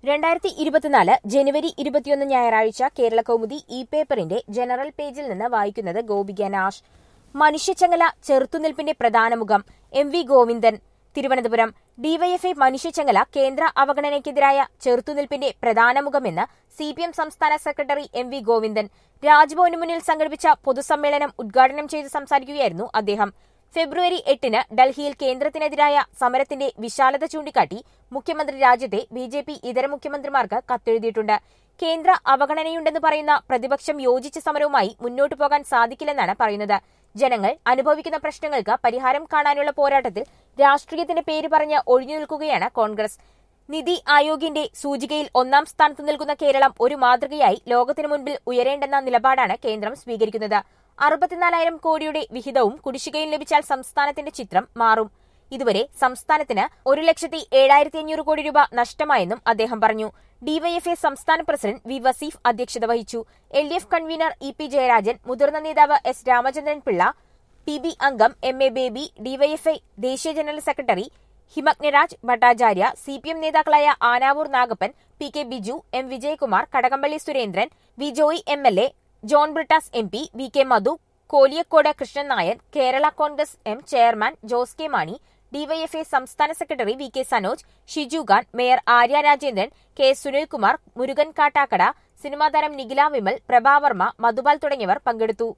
രണ്ടായിരത്തി ഇരുപത്തിനാല് ജനുവരി ഇരുപത്തിയൊന്ന് ഞായറാഴ്ച കേരള കൗമുദി ഇ പേപ്പറിന്റെ ജനറൽ പേജിൽ നിന്ന് വായിക്കുന്നത് ഗോപിക നാഷ് മനുഷ്യച്ചങ്ങല ചെറുത്തുനിൽപ്പിന്റെ പ്രധാന മുഖം M V Govindan Thiruvananthapuram DYFI മനുഷ്യച്ചങ്ങല കേന്ദ്ര അവഗണനയ്ക്കെതിരായ ചെറുത്തുനിൽപ്പിന്റെ പ്രധാന മുഖമെന്ന് സി പി എം സംസ്ഥാന സെക്രട്ടറി എം വി ഗോവിന്ദൻ രാജ്ഭവന് മുന്നിൽ സംഘടിപ്പിച്ച പൊതുസമ്മേളനം ഉദ്ഘാടനം ചെയ്ത് സംസാരിക്കുകയായിരുന്നു അദ്ദേഹം ഫെബ്രുവരി എട്ടിന് ഡൽഹിയിൽ കേന്ദ്രത്തിനെതിരായ സമരത്തിന്റെ വിശാലത ചൂണ്ടിക്കാട്ടി മുഖ്യമന്ത്രി രാജ്യത്തെ ബി ജെ പി ഇതര മുഖ്യമന്ത്രിമാർക്ക് കത്തെഴുതിയിട്ടുണ്ട് കേന്ദ്ര അവഗണനയുണ്ടെന്ന് പറയുന്ന പ്രതിപക്ഷം യോജിച്ച സമരവുമായി മുന്നോട്ടു പോകാൻ സാധിക്കില്ലെന്നാണ് പറയുന്നത് ജനങ്ങൾ അനുഭവിക്കുന്ന പ്രശ്നങ്ങൾക്ക് പരിഹാരം കാണാനുള്ള പോരാട്ടത്തിൽ രാഷ്ട്രീയത്തിന്റെ പേര് പറഞ്ഞ് ഒഴിഞ്ഞു നിൽക്കുകയാണ് കോൺഗ്രസ് നിതി ആയോഗിന്റെ സൂചികയിൽ ഒന്നാം സ്ഥാനത്ത് നിൽക്കുന്ന കേരളം ഒരു മാതൃകയായി ലോകത്തിനു മുൻപിൽ ഉയരേണ്ടെന്ന നിലപാടാണ് കേന്ദ്രം സ്വീകരിക്കുന്നത് അറുപത്തിനാലായിരം കോടിയുടെ വിഹിതവും കുടിശ്ശികയും ലഭിച്ചാൽ സംസ്ഥാനത്തിന്റെ ചിത്രം മാറും ഇതുവരെ സംസ്ഥാനത്തിന് ഒരു ലക്ഷത്തി ഏഴായിരത്തി അഞ്ഞൂറ് കോടി രൂപ നഷ്ടമായെന്നും അദ്ദേഹം പറഞ്ഞു ഡിവൈഎഫ്ഐ സംസ്ഥാന പ്രസിഡന്റ് വി വസീഫ് അധ്യക്ഷത വഹിച്ചു L D F convener E P Jayarajan മുതിർന്ന നേതാവ് S Ramachandran Pillai P B അംഗം എം എ ബേബി ഡിവൈഎഫ്ഐ ദേശീയ general secretary Himaghnaraj Bhattacharya C P M നേതാക്കളായ Anavoor Nagappan P K Biju M Vijayakumar Kadakampally Surendran V Joy M L A John Brittas M P V K Madhu Koliyakode Krishnan Nair Kerala Congress M chairman Jose K Mani DYFI സംസ്ഥാന secretary V K Sanoj Shiju Khan mayor Arya Rajendran K Sunilkumar Murugan Kattakada cinema താരം നിഖില വിമൽ പ്രഭാവർമ്മ മധുപാൽ തുടങ്ങിയവർ പങ്കെടുത്തു